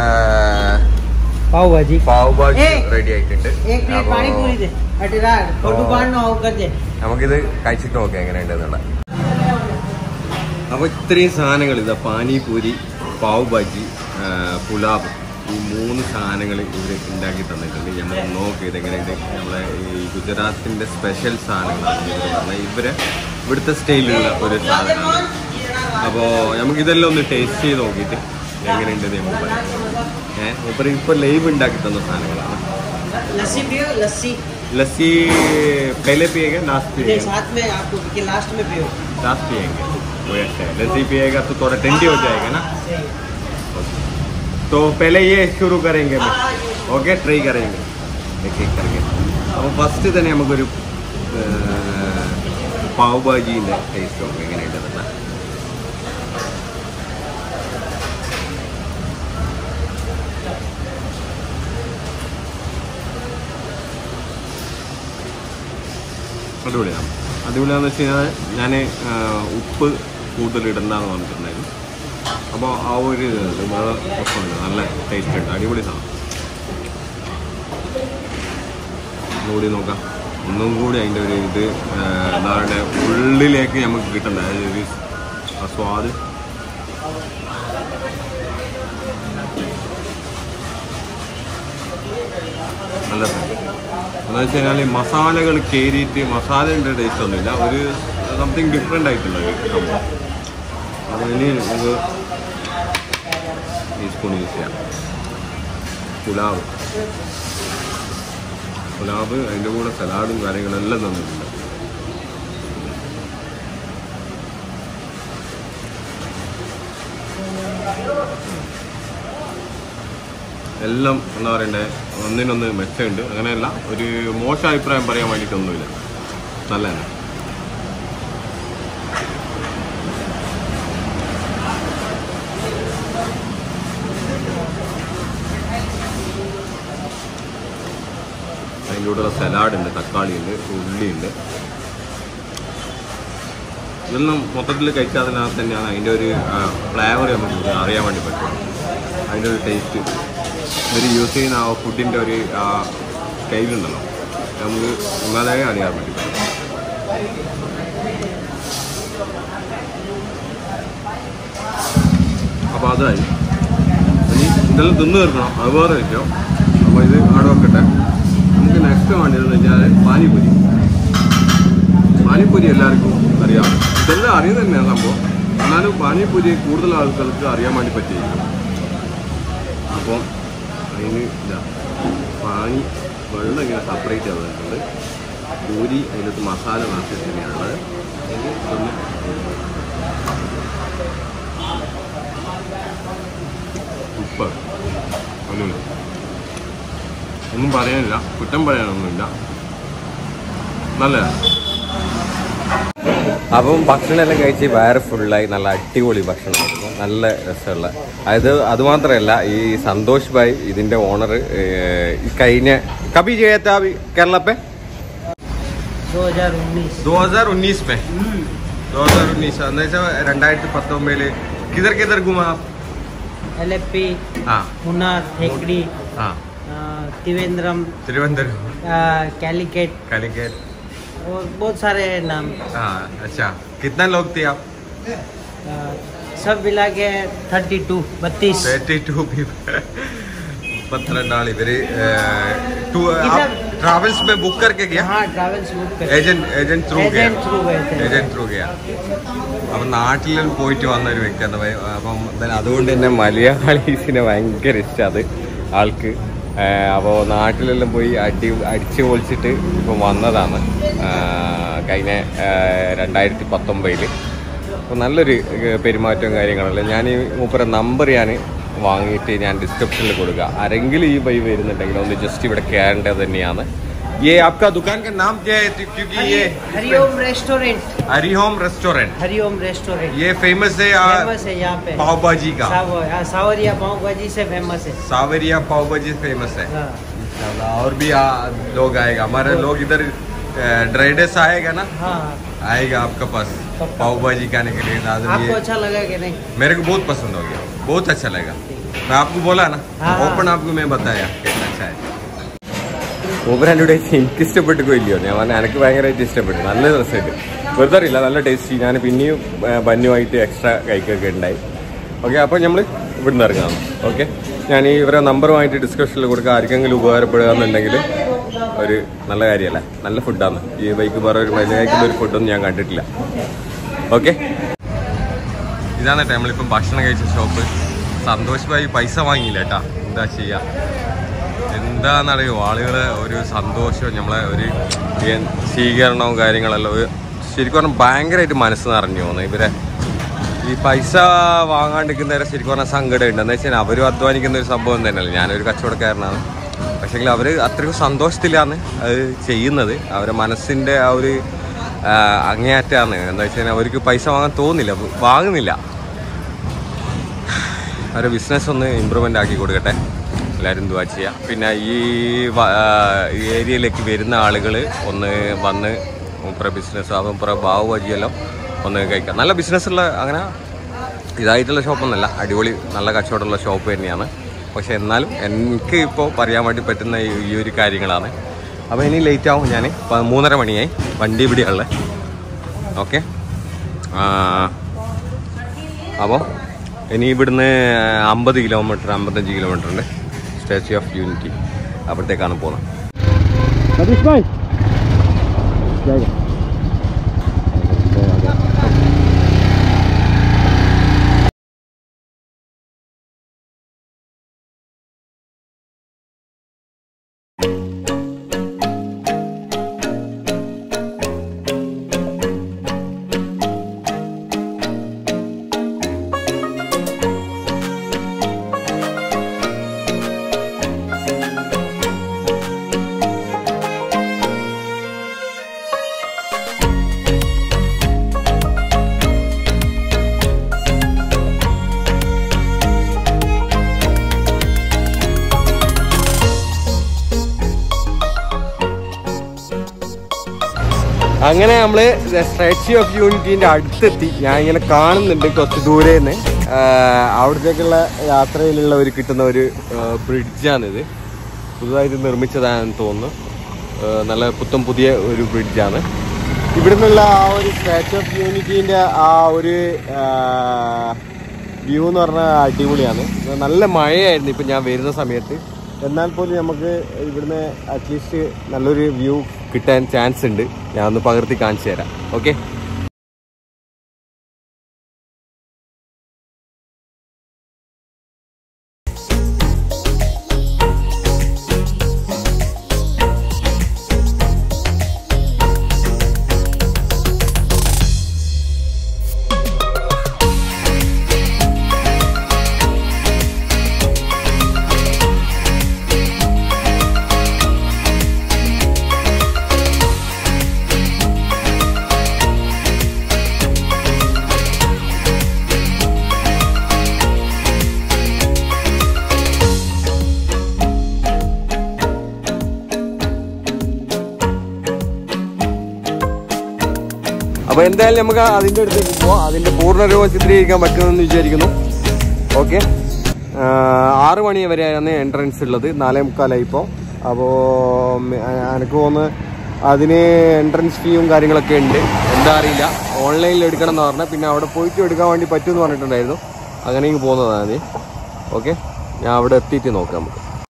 पाव भाजी പാവ് ഭാജി ഏയ്! റെഡി ആയിട്ടുണ്ട് एक प्लेट അപ്പോ पानी पूरी दे अटरा फोटो काटना हो कर दे നമുക്കിത് കഴിച്ചിട്ട് നോക്കാം എങ്ങനെയുണ്ടെന്നുള്ള അപ്പോൾ ഇത്രയും സാധനങ്ങൾ ഇതാ പാനിപൂരി പാവ് ഭാജി ആ, പുലാവ് ഈ മൂന്ന് സാധനങ്ങൾ ഇവർ ഉണ്ടാക്കി തന്നിട്ടുണ്ട് നമ്മൾ നോക്കി ഇത് എങ്ങനെയുണ്ട് നമ്മളെ ഈ ഗുജറാത്തിൻ്റെ സ്പെഷ്യൽ സാധനങ്ങളാണ് ഇവർ പറഞ്ഞത് ഇവരെ ഇവിടുത്തെ സ്റ്റൈലിലുള്ള ഒരു സാധനമാണ് അപ്പോൾ നമുക്കിതെല്ലാം ഒന്ന് ടേസ്റ്റ് ചെയ്ത് നോക്കിയിട്ട് എങ്ങനെയുണ്ടെന്ന് നമ്മൾ പറയാം ഏഹ് മൂപ്പര് ഇപ്പോൾ ലൈവ് ഉണ്ടാക്കി തന്ന സാധനങ്ങളാണ് लस्सी पियो लस्सी ലസ്സി पहले पिएगा लास्ट दे पिएगा साथ में आपको के लास्ट में पियो लास्ट पिएंगे वो अच्छा है लस्सी पिएगा तो थोड़ा ठंडी हो जाएगा ना तो पहले ये शुरू करेंगे ओके ट्राई करेंगे एक एक करके അപ്പോൾ ഫസ്റ്റ് തന്നെ നമുക്കൊരു പാവ് ഭാജീൻ്റെ ടേസ്റ്റ് നോക്കാം എങ്ങനെയുണ്ടെന്നല്ല അടിപൊളിയാണ് അടിപൊളിയാന്ന് വെച്ച് കഴിഞ്ഞാൽ ഞാൻ ഉപ്പ് കൂടുതൽ ഇടണ്ടെന്ന് പറഞ്ഞിട്ടുണ്ടായിരുന്നു അപ്പോൾ ആ ഒരു ഇത് വേറെ പ്രശ്നമുണ്ട് നല്ല ടേസ്റ്റ് ഉണ്ട് അടിപൊളി സാധനം ഒന്നുകൂടി നോക്കാം ഒന്നും കൂടി അതിൻ്റെ ഒരു ഇത് ആ, എന്താ പറയുക ഉള്ളിലേക്ക് നമുക്ക് കിട്ടണ്ട അതായത് ഒരു ആ സ്വാദ് നല്ല എന്ന് വെച്ച് കഴിഞ്ഞാൽ മസാലകൾ കയറിയിട്ട് മസാലയുടെ ടേസ്റ്റ് ഒന്നുമില്ല ഒരു സംതിങ് ഡിഫറെൻ്റ് ആയിട്ടുള്ള ഒരു സംഭവം അപ്പോൾ ഇനി ഇത് ടീസ്പൂൺ യൂസ് ചെയ്യാം പുലാവ് പുലാവ് അതിൻ്റെ കൂടെ സലാഡും കാര്യങ്ങളെല്ലാം തന്നിട്ടുണ്ട് എല്ലാം എന്താ പറയണ്ടേ ഒന്നിനൊന്ന് മെച്ചമുണ്ട് അങ്ങനെയല്ല ഒരു മോശം അഭിപ്രായം പറയാൻ വേണ്ടിയിട്ടൊന്നുമില്ല നല്ല തന്നെ അതിൻ്റെ കൂടെ സലാഡ് ഉണ്ട് തക്കാളി ഉണ്ട് ഉള്ളിയുണ്ട് ഇതെല്ലാം മൊത്തത്തിൽ കഴിച്ചാൽ അതിനകത്ത് തന്നെയാണ് അതിൻ്റെ ഒരു ഫ്ലേവർ നമുക്ക് അറിയാൻ വേണ്ടി പറ്റും അതിൻ്റെ ഒരു ടേസ്റ്റ് ഇവർ യൂസ് ചെയ്യുന്ന ആ ഫുഡിൻ്റെ ഒരു ആ സ്റ്റൈലുണ്ടല്ലോ നമുക്ക് എന്നാലേ അറിയാൻ വേണ്ടി പറ്റും അപ്പോൾ അതായി ഇനി ഇതെല്ലാം തിന്നു തീർക്കണം അത് വേറെ വിഷയം അപ്പോൾ ഇത് അവിടെ വെക്കട്ടെ നമുക്ക് നെക്സ്റ്റ് വേണ്ടിയതെന്ന് വെച്ചാൽ പാനിപൂരി പാനിപ്പൂരി എല്ലാവർക്കും അറിയാം ഇതെല്ലാം അറിയുന്നത് തന്നെയാണ് സംഭവം എന്നാലും പാനിപ്പൂരി കൂടുതൽ ആൾക്കാർക്ക് അറിയാൻ വേണ്ടി പറ്റിയിരിക്കും അപ്പം അതിന് ഇതാ പാനി വെള്ളം ഇങ്ങനെ സെപ്പറേറ്റ് ആവുന്നുണ്ട് പൂരി അതിനകത്ത് മസാല നിറച്ചിട്ട് തന്നെയാണുള്ളത് അതിന് ഇതൊന്ന് ഉപ്പ് ഒന്നുമില്ല ഒന്നും പറയാനില്ല കുറ്റം പറയാനൊന്നുമില്ല നല്ലതാണ് അപ്പം ഭക്ഷണമെല്ലാം കഴിച്ച് വയറ് ഫുള്ളായി നല്ല അടിപൊളി ഭക്ഷണമായിരുന്നു നല്ല രസമുള്ള അതായത് അതുമാത്രമല്ല ഈ സന്തോഷ് ഭായ് ഇതിന്റെ ഓണർ കഴിഞ്ഞ കബി ചെയ്യാത്ത കേരള പേ 2019 2019 में 2019 എന്ന് വെച്ചാൽ രണ്ടായിരത്തി പത്തൊമ്പതില് കിതർ കിതർ ഗുമാ एलएफपी ആ मुन्नार थेकड़ी ആ त्रिवेंद्रम तिरुवनंतपुरम कैलिकेट कालिकट और बहुत सारे नाम हाँ अच्छा कितना लोग थे आप अ, सब मिला के थर्टी टू बत्तीस തേർട്ടി ടു പന്ത്രണ്ടാൾ ഇവര് ടു किधर? ट्रैवल्स में बुक करके गया हाँ ट्रैवल्स बुक कर ഏജന്റ് ഏജന്റ് ത്രൂ ഗയാ Agent through गए थे। ഏജന്റ് ത്രൂ ഗയാ അപ്പം നാട്ടിൽ പോയിട്ട് വന്ന ഒരു വ്യക്തിയാണ് ഭയ- അപ്പം എന്തായാലും അതുകൊണ്ട് തന്നെ മലയാളീസിനെ ഭയങ്കര ഇഷ്ടം അത് ആൾക്ക് അപ്പോൾ നാട്ടിലെല്ലാം പോയി അടി അടിച്ചു പൊളിച്ചിട്ട് ഇപ്പം വന്നതാണ് ആ, കഴിഞ്ഞ രണ്ടായിരത്തി പത്തൊമ്പതിൽ അപ്പോൾ നല്ലൊരു ഏഹ്, പെരുമാറ്റവും കാര്യങ്ങളെല്ലാം ഞാൻ ഈ മൂപ്പരെ നമ്പർ ഞാൻ വാങ്ങിയിട്ട് ഞാൻ ഡിസ്ക്രിപ്ഷനിൽ കൊടുക്കുക ആരെങ്കിലും ഈ വഴി വരുന്നുണ്ടെങ്കിൽ ഒന്ന് ജസ്റ്റ് ഇവിടെ കയറേണ്ടത് തന്നെയാണ് ये आपका दुकान का नाम क्या है क्योंकि ये Hariom restaurant Hariom restaurant Hariom restaurant ये फेमस है फेमस है यहाँ पे पाव भाजी का साव- हाँ, सावरिया पाव भाजी से फेमस है सावरिया पाव भाजी फेमस है हाँ। इंशाल्लाह, और भी आ, लोग आएगा हमारे लोग इधर ड्राई डेस आएगा ना हाँ आएगा आपके पास पक्का। पाव भाजी खाने के लिए दादर आपको ये अच्छा लगा कि नहीं मेरे को बहुत पसंद हो गया बहुत अच्छा लगा मैं आपको बोला ना हाँ। ओपन आपको मैं बताया कितना अच्छा है മൂപ്പർ എൻ്റെ കൂടെ എനിക്ക് ഇഷ്ടപ്പെട്ടിക്കോ ഇല്ലയോ ഞാൻ പറഞ്ഞ എനിക്ക് ഭയങ്കരമായിട്ട് ഇഷ്ടപ്പെട്ടു നല്ല രസമായിട്ട് വെറുതെ അറിയില്ല നല്ല ടേസ്റ്റി ഞാൻ പിന്നെയും ആ, ബന്നുമായിട്ട് എക്സ്ട്രാ കഴിക്കൊക്കെ ഉണ്ടായി ഓക്കെ അപ്പോൾ നമ്മൾ ഇവിടുന്ന് ഇറങ്ങാം ഓക്കെ ഞാൻ ഈ ഇവരെ നമ്പറുമായിട്ട് ഡിസ്കഷനിൽ കൊടുക്കുക ആർക്കെങ്കിലും ഉപകാരപ്പെടുക എന്നുണ്ടെങ്കിൽ ഒരു നല്ല കാര്യമല്ലേ നല്ല ഫുഡാണ് ഈ ബൈക്ക് വേറെ ഒരു മര്യാദയ്ക്കുള്ള ഒരു ഫുഡൊന്നും ഞാൻ കണ്ടിട്ടില്ല ഓക്കെ ഇതാണ് കേട്ടോ നമ്മളിപ്പം ഭക്ഷണം കഴിച്ച ഷോപ്പ് സന്തോഷ് ഭായി പൈസ വാങ്ങിയില്ല കേട്ടാ എന്താ ചെയ്യാ എന്താണെന്നറിയോ ആളുകളെ ഒരു സന്തോഷവും നമ്മളെ ഒരു ഏ- സ്വീകരണവും കാര്യങ്ങളെല്ലാം ഒരു ശരിക്കും പറഞ്ഞാൽ ഭയങ്കരമായിട്ട് മനസ്സ് നിറഞ്ഞു പോകുന്നു ഇവരെ ഈ പൈസ വാങ്ങാണ്ടിരിക്കുന്നവരെ ശരിക്കും പറഞ്ഞാൽ സങ്കടം ഉണ്ട് എന്ന് വെച്ചാൽ അവരും അധ്വാനിക്കുന്ന ഒരു സംഭവം തന്നെയല്ല ഞാനൊരു കച്ചവടക്കാരനാണ് പക്ഷേങ്കിൽ അവർ അത്രയും സന്തോഷത്തിലാണ് അത് ചെയ്യുന്നത് അവരെ മനസ്സിൻ്റെ ആ ഒരു ആ, അങ്ങേയറ്റാണ് എന്താ വെച്ച് കഴിഞ്ഞാൽ അവർക്ക് പൈസ വാങ്ങാൻ തോന്നില്ല വാങ്ങുന്നില്ല അവരുടെ ബിസിനസ് ഒന്ന് ഇമ്പ്രൂവ്മെൻ്റ് ആക്കി കൊടുക്കട്ടെ എല്ലാവരും ദുവാ ചെയ്യാം പിന്നെ ഈ വ- ആ, ഈ ഏരിയയിലേക്ക് വരുന്ന ആളുകൾ ഒന്ന് വന്ന് മുപ്പറ ബിസിനസ് അതും പുറ ബാവ് വഴിയെല്ലാം ഒന്ന് കഴിക്കാം നല്ല ബിസിനസ്സുള്ള അങ്ങനെ ഇതായിട്ടുള്ള ഷോപ്പൊന്നുമല്ല അടിപൊളി നല്ല കച്ചവടമുള്ള ഷോപ്പ് തന്നെയാണ് പക്ഷെ എന്നാലും എനിക്ക് ഇപ്പോൾ പറയാൻ വേണ്ടി പറ്റുന്ന ഈ ഈ ഒരു കാര്യങ്ങളാണ് അപ്പോൾ ഇനി ലേറ്റ് ആവും ഞാൻ മൂന്നര മണിയായി വണ്ടി ഇവിടെയുള്ളത് ഓക്കെ അപ്പോൾ ഇനി ഇവിടുന്ന് അമ്പത് കിലോമീറ്റർ അമ്പത്തഞ്ച് കിലോമീറ്റർ ഉണ്ട് സ്റ്റാച്യു ഓഫ് യൂണിറ്റി അവിടത്തേക്കാണ് പോകുന്നത് അങ്ങനെ നമ്മള് സ്റ്റാച്യു ഓഫ് യൂണിറ്റിന്റെ അടുത്തെത്തി ഞാൻ ഇങ്ങനെ കാണുന്നുണ്ട് കുറച്ച് ദൂരെ നിന്ന് അവിടത്തേക്കുള്ള യാത്രയിലുള്ള ഒരു കിട്ടുന്ന ഒരു ബ്രിഡ്ജാണിത് പുതുതായിട്ട് നിർമ്മിച്ചതാണെന്ന് തോന്നുന്നു ആ, നല്ല പുത്തം പുതിയ ഒരു ബ്രിഡ്ജാണ് ഇവിടെ നിന്നുള്ള ആ ഒരു സ്റ്റാച്യു ഓഫ് യൂണിറ്റീൻ്റെ ആ ഒരു വ്യൂ എന്ന് പറഞ്ഞാൽ അടിപൊളിയാണ് നല്ല മഴയായിരുന്നു ഇപ്പം ഞാൻ വരുന്ന സമയത്ത് എന്നാൽ പോലും നമുക്ക് ഇവിടുന്ന് അറ്റ്ലീസ്റ്റ് നല്ലൊരു വ്യൂ കിട്ടാൻ ചാൻസ് ഉണ്ട് ഞാൻ ഒന്ന് പകർത്തി കാണിച്ചു തരാം ഓക്കെ അപ്പൊ എന്തായാലും നമുക്ക് അതിന്റെ അടുത്തേക്ക് പോവാം അതിന്റെ പൂർണ്ണ രൂപം ചിത്രീകരിക്കാൻ പറ്റുമെന്ന് വിചാരിക്കുന്നു ഓക്കെ ആറ് മണി വരെയാണ് എൻട്രൻസ് ഉള്ളത് നാലേ മുക്കാലായി ഇപ്പോൾ അപ്പോൾ എനിക്ക് തോന്നുന്നു അതിന് എൻട്രൻസ് ഫീയും കാര്യങ്ങളൊക്കെ ഉണ്ട് എന്താ അറിയില്ല ഓൺലൈനിൽ എടുക്കണം എന്ന് പറഞ്ഞാൽ പിന്നെ അവിടെ പോയിട്ട് എടുക്കാൻ വേണ്ടി പറ്റുമെന്ന് പറഞ്ഞിട്ടുണ്ടായിരുന്നു അങ്ങനെ ഇങ്ങ് പോകുന്നതാണ് ഓക്കെ ഞാൻ അവിടെ എത്തിയിട്ട് നോക്കാം നമുക്ക്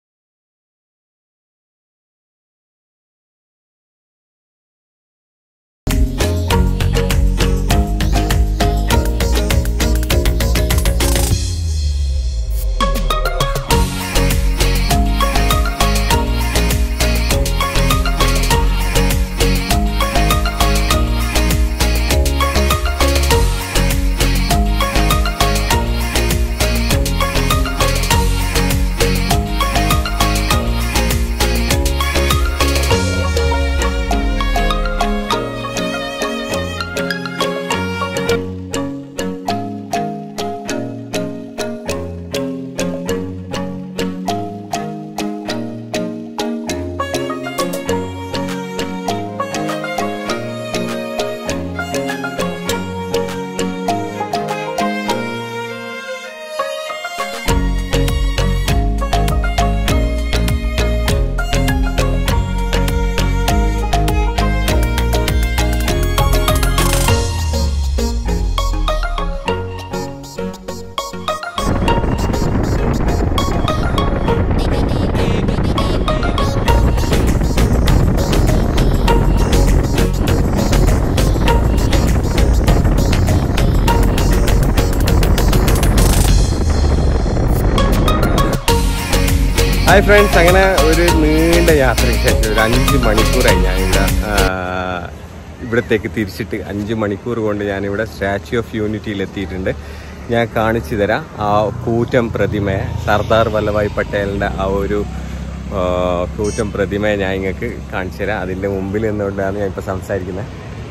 ഹായ് ഫ്രണ്ട്സ് അങ്ങനെ ഒരു നീണ്ട യാത്രയ്ക്ക് ശേഷം ഒരു അഞ്ച് മണിക്കൂറായി ഞാനിവിടെ ആ, ഇവിടത്തേക്ക് തിരിച്ചിട്ട് അഞ്ച് മണിക്കൂർ കൊണ്ട് ഞാനിവിടെ സ്റ്റാച്യു ഓഫ് യൂണിറ്റിയിൽ എത്തിയിട്ടുണ്ട് ഞാൻ കാണിച്ചു തരാം ആ കൂറ്റം പ്രതിമയെ സർദാർ വല്ലഭായ് പട്ടേലിൻ്റെ ആ ഒരു ആ, കൂറ്റം പ്രതിമയെ ഞാൻ നിങ്ങൾക്ക് കാണിച്ചു തരാം അതിൻ്റെ മുമ്പിൽ നിന്നുകൊണ്ടാണ് ഞാൻ ഇപ്പോൾ സംസാരിക്കുന്നത്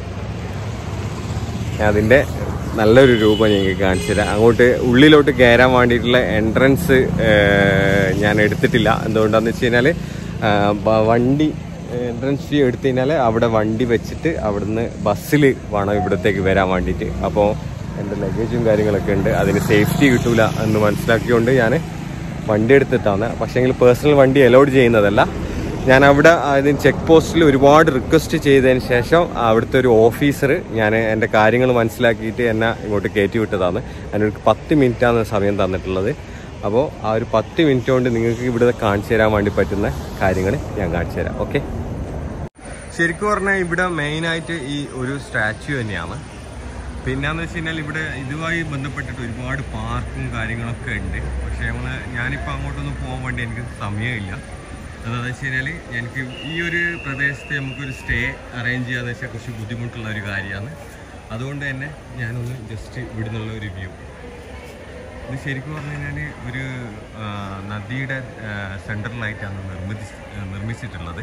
ഞാൻ അതിൻ്റെ നല്ലൊരു രൂപം ഞങ്ങൾക്ക് കാണിച്ചു തരാം അങ്ങോട്ട് ഉള്ളിലോട്ട് കയറാൻ വേണ്ടിയിട്ടുള്ള എൻട്രൻസ് ഞാൻ എടുത്തിട്ടില്ല എന്തുകൊണ്ടാന്ന് വെച്ച് കഴിഞ്ഞാൽ വണ്ടി എൻട്രൻസ് ഫീ എടുത്തു കഴിഞ്ഞാൽ അവിടെ വണ്ടി വെച്ചിട്ട് അവിടുന്ന് ബസ്സിൽ വേണം ഇവിടത്തേക്ക് വരാൻ വേണ്ടിയിട്ട് അപ്പോൾ എൻ്റെ ലഗേജും കാര്യങ്ങളൊക്കെ ഉണ്ട് അതിന് സേഫ്റ്റി കിട്ടൂല എന്ന് മനസ്സിലാക്കിക്കൊണ്ട് ഞാൻ വണ്ടി എടുത്തിട്ടാണ് പക്ഷേങ്കിൽ പേഴ്സണൽ വണ്ടി അലോഡ് ചെയ്യുന്നതല്ല ഞാൻ അവിടെ അതിന് ചെക്ക് പോസ്റ്റിൽ ഒരുപാട് റിക്വസ്റ്റ് ചെയ്തതിന് ശേഷം അവിടുത്തെ ഒരു ഓഫീസർ ഞാൻ എൻ്റെ കാര്യങ്ങൾ മനസ്സിലാക്കിയിട്ട് എന്നെ ഇങ്ങോട്ട് കയറ്റി വിട്ടതാണ് അതിനൊരു പത്ത് മിനിറ്റാണ് സമയം തന്നിട്ടുള്ളത് അപ്പോൾ ആ ഒരു പത്ത് മിനിറ്റ് കൊണ്ട് നിങ്ങൾക്ക് ഇവിടെ കാണിച്ചു തരാൻ വേണ്ടി പറ്റുന്ന കാര്യങ്ങൾ ഞാൻ കാണിച്ചു തരാം ഓക്കെ ശരിക്കും പറഞ്ഞാൽ ഇവിടെ മെയിനായിട്ട് ഈ ഒരു സ്റ്റാച്യു തന്നെയാണ് പിന്നെന്ന് വെച്ച് കഴിഞ്ഞാൽ ഇവിടെ ഇതുമായി ബന്ധപ്പെട്ടിട്ട് ഒരുപാട് പാർക്കും കാര്യങ്ങളൊക്കെ ഉണ്ട് പക്ഷേ നമ്മൾ ഞാനിപ്പോൾ അങ്ങോട്ടൊന്നും പോകാൻ വേണ്ടി എനിക്ക് സമയമില്ല അതെന്ന് വെച്ച് കഴിഞ്ഞാൽ എനിക്ക് ഈ ഒരു പ്രദേശത്ത് നമുക്കൊരു സ്റ്റേ അറേഞ്ച് ചെയ്യാന്ന് വെച്ചാൽ കുറച്ച് ബുദ്ധിമുട്ടുള്ള ഒരു കാര്യമാണ് അതുകൊണ്ട് തന്നെ ഞാനൊന്ന് ജസ്റ്റ് ഇവിടെ നിന്നുള്ള ഒരു വ്യൂ ഇത് ശരിക്കും പറഞ്ഞു കഴിഞ്ഞാൽ ഒരു ആ, നദിയുടെ സെൻട്രലായിട്ടാണ് നിർമ്മിതി നിർമ്മിച്ചിട്ടുള്ളത്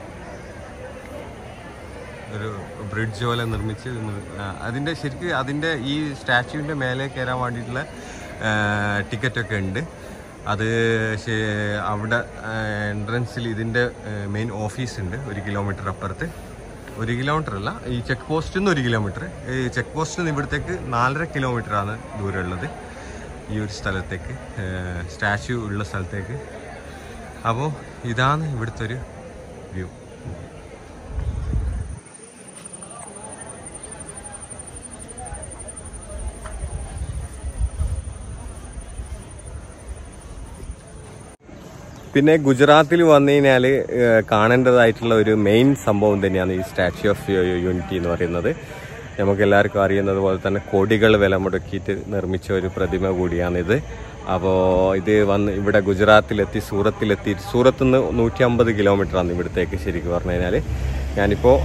ഒരു ബ്രിഡ്ജ് പോലെ നിർമ്മിച്ച് നി- ആ, അതിൻ്റെ ശരിക്കും അതിൻ്റെ ഈ സ്റ്റാച്യുവിൻ്റെ മേലെ കയറാൻ വേണ്ടിയിട്ടുള്ള ടിക്കറ്റൊക്കെ ഉണ്ട് അത് ശേ- അവിടെ എൻട്രൻസിൽ ഇതിൻ്റെ മെയിൻ ഓഫീസ് ഉണ്ട് ഒരു കിലോമീറ്റർ അപ്പുറത്ത് ഒരു കിലോമീറ്റർ അല്ല ഈ ചെക്ക് പോസ്റ്റിൽ നിന്ന് ഒരു കിലോമീറ്റർ ഈ ചെക്ക് പോസ്റ്റിൽ നിന്ന് ഇവിടത്തേക്ക് നാലര കിലോമീറ്ററാണ് ദൂരമുള്ളത് ഈ ഒരു സ്ഥലത്തേക്ക് സ്റ്റാച്യു ഉള്ള സ്ഥലത്തേക്ക് അപ്പോൾ ഇതാണ് ഇവിടുത്തെ ഒരു വ്യൂ പിന്നെ ഗുജറാത്തിൽ വന്നു കഴിഞ്ഞാൽ കാണേണ്ടതായിട്ടുള്ള ഒരു മെയിൻ സംഭവം തന്നെയാണ് ഈ സ്റ്റാച്യു ഓഫ് യൂണിറ്റി എന്ന് പറയുന്നത് നമുക്ക് എല്ലാവർക്കും അറിയുന്നത് പോലെ തന്നെ കോടികൾ വില മുടക്കിയിട്ട് നിർമ്മിച്ച ഒരു പ്രതിമ കൂടിയാണിത് അപ്പോൾ ഇത് വന്ന് ഇവിടെ ഗുജറാത്തിലെത്തി സൂറത്തിലെത്തി സൂറത്ത് നിന്ന് നൂറ്റി അമ്പത് കിലോമീറ്ററാണ് ഇവിടത്തേക്ക് ശരിക്കും പറഞ്ഞു കഴിഞ്ഞാൽ ഞാനിപ്പോൾ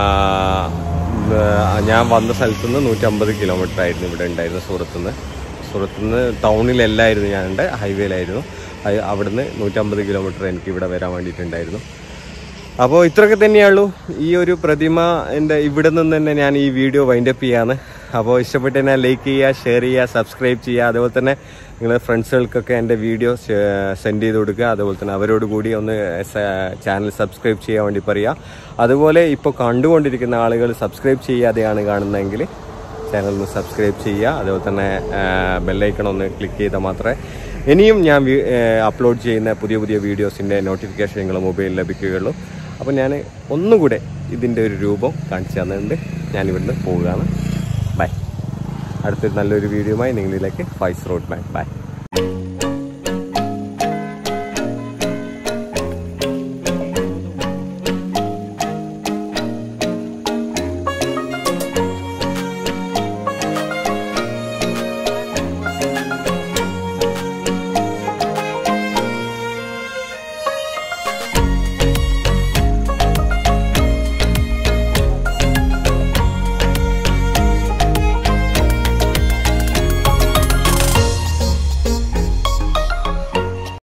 ഞാൻ വന്ന സ്ഥലത്ത് നിന്ന് നൂറ്റമ്പത് കിലോമീറ്റർ ആയിരുന്നു ഇവിടെ ഉണ്ടായിരുന്നത് സൂറത്ത് നിന്ന് സൂറത്ത് നിന്ന് ടൗണിലല്ലായിരുന്നു ഞാനുണ്ട് ഹൈവേയിലായിരുന്നു അത് അവിടുന്ന് നൂറ്റമ്പത് കിലോമീറ്റർ എനിക്ക് ഇവിടെ വരാൻ വേണ്ടിയിട്ടുണ്ടായിരുന്നു അപ്പോൾ ഇത്രയൊക്കെ തന്നെയുള്ളൂ ഈ ഒരു പ്രതിമ എൻ്റെ ഇവിടെ നിന്ന് തന്നെ ഞാൻ ഈ വീഡിയോ വൈൻഡപ്പ് ചെയ്യാണ് അപ്പോൾ ഇഷ്ടപ്പെട്ട് തന്നെ ലൈക്ക് ചെയ്യുക ഷെയർ ചെയ്യുക സബ്സ്ക്രൈബ് ചെയ്യുക അതുപോലെ തന്നെ നിങ്ങളുടെ ഫ്രണ്ട്സുകൾക്കൊക്കെ എൻ്റെ വീഡിയോ സെൻഡ് ചെയ്ത് കൊടുക്കുക അതുപോലെ തന്നെ അവരോട് കൂടി ഒന്ന് ചാനൽ സബ്സ്ക്രൈബ് ചെയ്യാൻ വേണ്ടി പറയുക അതുപോലെ ഇപ്പോൾ കണ്ടുകൊണ്ടിരിക്കുന്ന ആളുകൾ സബ്സ്ക്രൈബ് ചെയ്യാതെയാണ് കാണുന്നതെങ്കിൽ ചാനൽ ഒന്ന് സബ്സ്ക്രൈബ് ചെയ്യുക അതുപോലെ തന്നെ ബെല്ലൈക്കൺ ഒന്ന് ക്ലിക്ക് ചെയ്താൽ മാത്രമേ ഇനിയും ഞാൻ വി- ഏഹ് അപ്ലോഡ് ചെയ്യുന്ന പുതിയ പുതിയ വീഡിയോസിൻ്റെ നോട്ടിഫിക്കേഷൻ നിങ്ങൾ മൊബൈലിൽ ലഭിക്കുകയുള്ളൂ അപ്പോൾ ഞാൻ ഒന്നുകൂടെ ഇതിൻ്റെ ഒരു രൂപം കാണിച്ചു തന്നിട്ടുണ്ട് ഞാൻ ഇവിടുന്ന് പോവുകയാണ് ബൈ അടുത്തൊരു നല്ലൊരു വീഡിയോയുമായി നിങ്ങളിലേക്ക് ഫൈസ് റോഡ് ബാക്ക് ബൈ